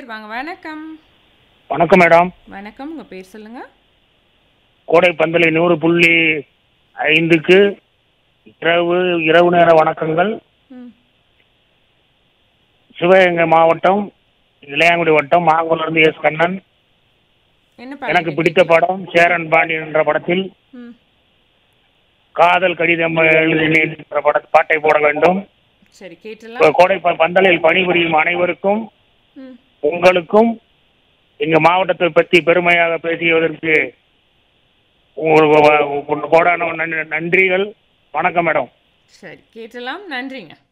நேயர் வாங்க வணக்கம் வணக்கம் மேடம் வணக்கம் உங்க பேர் சொல்லுங்க கோடை பந்தலை நூறு புள்ளி ஐந்துக்கு இரவு இரவு நேர வணக்கங்கள் ம் சிவகங்கை மாவட்டம் இளையாங்குடி வட்டம் மாங்குளர்ந்து எஸ் கண்ணன் என்ன எனக்கு பாடல் பிடித்த படம் சேரன் பாண்டி என்ற படத்தில் ம் காதல் கடிதம் எழுதினேன் என்ற பட பாட்டை போட வேண்டும் சரி கேட்டலாம் கோடை ப- பந்தலில் பணிபுரியும் அனைவருக்கும் ம் உங்களுக்கும் எங்க மாவட்டத்தை பற்றி பெருமையாக பேசியதற்கு உங்களுக்கு வ- கோடான நன்- நன்றிகள் வணக்கம் மேடம் சரி கேட்டலாம் நன்றிங்க